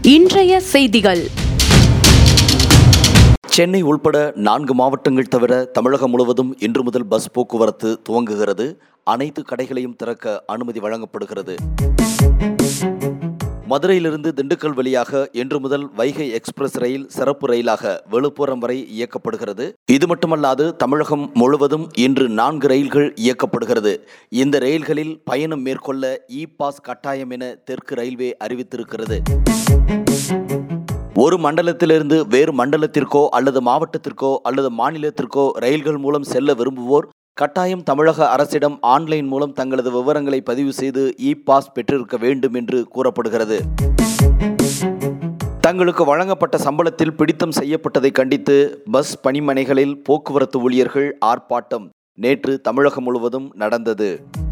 இன்றைய செய்திகள் சென்னை உள்பட நான்கு மாவட்டங்கள் தவிர தமிழகம் முழுவதும் இன்று முதல் பஸ் போக்குவரத்து துவங்குகிறது அனைத்து கடைகளையும் திறக்க அனுமதி வழங்கப்படுகிறது மதுரையிலிருந்து திண்டுக்கல் வழியாக இன்று முதல் வைகை எக்ஸ்பிரஸ் ரயில் சிறப்பு ரயிலாக விழுப்புரம் வரை இயக்கப்படுகிறது இது மட்டுமல்லாது தமிழகம் முழுவதும் இன்று நான்கு ரயில்கள் இயக்கப்படுகிறது இந்த ரயில்களில் பயணம் மேற்கொள்ள இ பாஸ் கட்டாயம் என தெற்கு ரயில்வே அறிவித்திருக்கிறது ஒரு மண்டலத்திலிருந்து வேறு மண்டலத்திற்கோ அல்லது மாவட்டத்திற்கோ அல்லது மாநிலத்திற்கோ ரயில்கள் மூலம் செல்ல விரும்புவோர் கட்டாயம் தமிழக அரசிடம் ஆன்லைன் மூலம் தங்களது விவரங்களை பதிவு செய்து இ பாஸ் பெற்றிருக்க வேண்டும் என்று கூறப்படுகிறது தங்களுக்கு வழங்கப்பட்ட சம்பளத்தில் பிடித்தம் செய்யப்பட்டதை கண்டித்து பஸ் பணிமனைகளில் போக்குவரத்து ஊழியர்கள் ஆர்ப்பாட்டம் நேற்று தமிழகம் முழுவதும் நடந்தது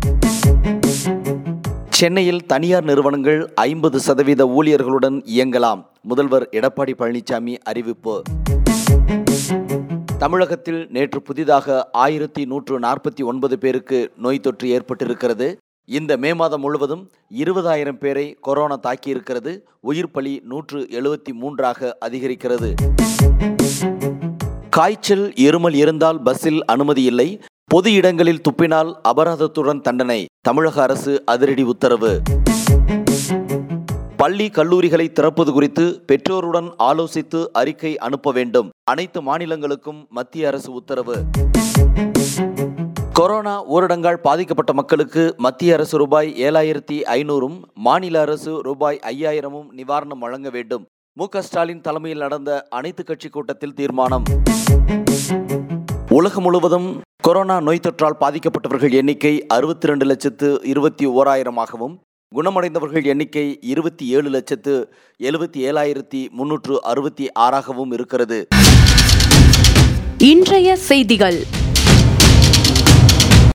சென்னையில் தனியார் நிறுவனங்கள் ஐம்பது சதவீத ஊழியர்களுடன் இயங்கலாம் முதல்வர் எடப்பாடி பழனிசாமி அறிவிப்பு தமிழகத்தில் நேற்று புதிதாக ஆயிரத்தி நூற்று நாற்பத்தி ஒன்பது பேருக்கு நோய் தொற்று ஏற்பட்டிருக்கிறது இந்த மே மாதம் முழுவதும் இருபதாயிரம் பேரை கொரோனா தாக்கியிருக்கிறது உயிர் பலி நூற்று எழுபத்தி மூன்றாக அதிகரிக்கிறது காய்ச்சல் இருமல் இருந்தால் பஸ்ஸில் அனுமதி இல்லை பொது இடங்களில் துப்பினால் அபராதத்துடன் தண்டனை தமிழக அரசு அதிரடி உத்தரவு பள்ளி கல்லூரிகளை திறப்பது குறித்து பெற்றோருடன் ஆலோசித்து அறிக்கை அனுப்ப வேண்டும் அனைத்து மாநிலங்களுக்கும் மத்திய அரசு உத்தரவு கொரோனா ஊரடங்கால் பாதிக்கப்பட்ட மக்களுக்கு மத்திய அரசு ரூபாய் ஏழாயிரத்தி ஐநூறும் மாநில அரசு ரூபாய் ஐயாயிரமும் நிவாரணம் வழங்க வேண்டும் மு க ஸ்டாலின் தலைமையில் நடந்த அனைத்து கட்சி கூட்டத்தில் தீர்மானம் உலகம் முழுவதும் கொரோனா நோய் தொற்றால் பாதிக்கப்பட்டவர்கள் எண்ணிக்கை அறுபத்தி ரெண்டு லட்சத்து இருபத்தி ஓராயிரமாகவும் குணமடைந்தவர்கள் எண்ணிக்கை இருபத்தி ஏழு லட்சத்து எழுபத்தி ஏழாயிரத்தி முன்னூற்று அறுபத்தி ஆறாகவும் இருக்கிறது இன்றைய செய்திகள்